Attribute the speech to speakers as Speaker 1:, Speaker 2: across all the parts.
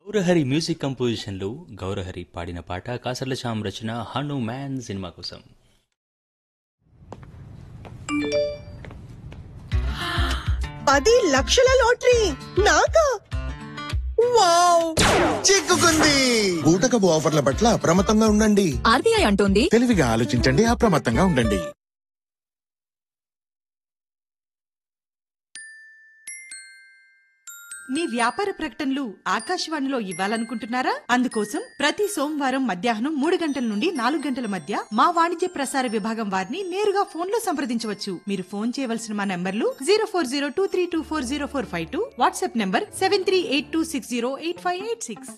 Speaker 1: Gaurahari music కంపోజిషన్లో Gowrahari పాడిన పాట కాసర్ల శ్యామ్ రచన హనుమాన్ సినిమా కోసం
Speaker 2: పది లక్షల లాటరీ నాకా వావ్
Speaker 3: చిక్కుకుంది బూటకపు ఆఫర్ల పట్ల అప్రమత్తంగా ఉండండి
Speaker 4: ఆర్బీఐ అంటోంది
Speaker 3: తెలివిగా ఆలోచించండి అప్రమత్తంగా ఉండండి
Speaker 5: మీ వ్యాపార ప్రకటనలు ఆకాశవాణిలో ఇవ్వాలనుకుంటున్నారా అందుకోసం ప్రతి సోమవారం మధ్యాహ్నం మూడు గంటల నుండి నాలుగు గంటల మధ్య మా వాణిజ్య ప్రసార విభాగం వారిని నేరుగా ఫోన్ లో సంప్రదించవచ్చు మీరు ఫోన్ చేయవలసిన మా నంబర్లు zero four zero two three two four zero four five two WhatsApp number seven three eight two six zero eight five eight six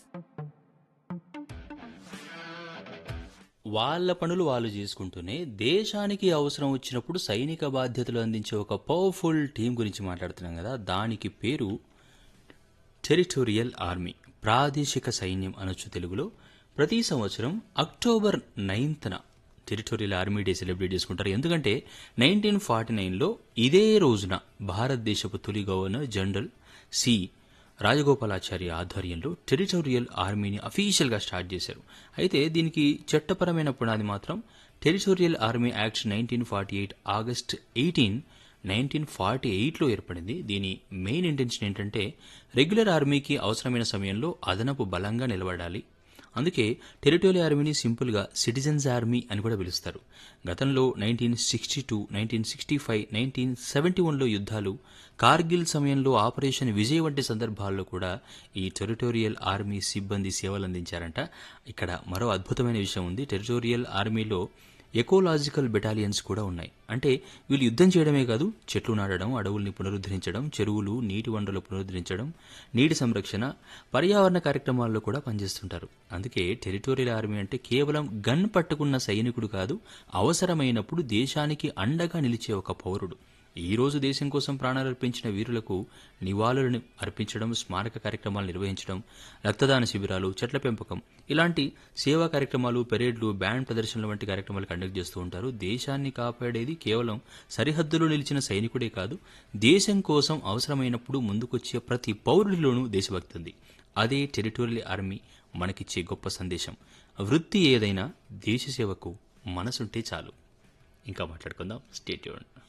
Speaker 1: వాళ్ళ పనులు వాళ్ళు చేసుకుంటూనే దేశానికి అవసరం వచ్చినప్పుడు సైనిక బాధ్యతలు అందించే ఒక పవర్ఫుల్ టీం గురించి మాట్లాడుతున్నాం కదా దానికి పేరు టెరిటోరియల్ ఆర్మీ ప్రాదేశిక సైన్యం అనొచ్చు తెలుగులో ప్రతి సంవత్సరం అక్టోబర్ నైన్త్న టెరిటోరియల్ ఆర్మీ డే సెలబ్రేట్ చేసుకుంటారు ఎందుకంటే నైన్టీన్ ఫార్టీ నైన్లో ఇదే రోజున భారతదేశపు తొలి గవర్నర్ జనరల్ సి రాజగోపాలాచారి ఆధ్వర్యంలో టెరిటోరియల్ ఆర్మీని అఫీషియల్గా స్టార్ట్ చేశారు అయితే దీనికి చట్టపరమైన పునాది మాత్రం territorial army act nineteen forty eight August eighteen nineteen forty ఎయిట్లో ఏర్పడింది దీని మెయిన్ ఇంటెన్షన్ ఏంటంటే రెగ్యులర్ ఆర్మీకి అవసరమైన సమయంలో అదనపు బలంగా నిలబడాలి అందుకే టెరిటోరియల్ ఆర్మీని సింపుల్గా సిటిజన్స్ ఆర్మీ అని కూడా పిలుస్తారు గతంలో nineteen sixty two nineteen sixty five nineteen seventy వన్లో యుద్ధాలు కార్గిల్ సమయంలో ఆపరేషన్ విజయ్ వంటి సందర్భాల్లో కూడా ఈ టెరిటోరియల్ ఆర్మీ సిబ్బంది సేవలు అందించారంట ఇక్కడ మరో అద్భుతమైన విషయం ఉంది టెరిటోరియల్ ఆర్మీలో ఎకోలాజికల్ బెటాలియన్స్ కూడా ఉన్నాయి అంటే వీళ్ళు యుద్ధం చేయడమే కాదు చెట్లు నాటడం అడవుల్ని పునరుద్ధరించడం చెరువులు నీటి వనరులు పునరుద్ధరించడం నీటి సంరక్షణ పర్యావరణ కార్యక్రమాల్లో కూడా పనిచేస్తుంటారు అందుకే టెరిటోరియల్ ఆర్మీ అంటే కేవలం గన్ పట్టుకున్న సైనికుడు కాదు అవసరమైనప్పుడు దేశానికి అండగా నిలిచే ఒక పౌరుడు ఈ రోజు దేశం కోసం ప్రాణాలు అర్పించిన వీరులకు నివాళులను అర్పించడం స్మారక కార్యక్రమాలు నిర్వహించడం రక్తదాన శిబిరాలు చెట్ల పెంపకం ఇలాంటి సేవా కార్యక్రమాలు పెరేడ్లు బ్యాండ్ ప్రదర్శనలు వంటి కార్యక్రమాలు కండక్ట్ చేస్తూ ఉంటారు దేశాన్ని కాపాడేది కేవలం సరిహద్దులో నిలిచిన సైనికుడే కాదు దేశం కోసం అవసరమైనప్పుడు ముందుకొచ్చే ప్రతి పౌరుడిలోనూ దేశభక్తి ఉంది అదే టెరిటోరియల్ ఆర్మీ మనకిచ్చే గొప్ప సందేశం వృత్తి ఏదైనా దేశ సేవకు మనసుంటే చాలు ఇంకా మాట్లాడుకుందాం స్టేట్యూన్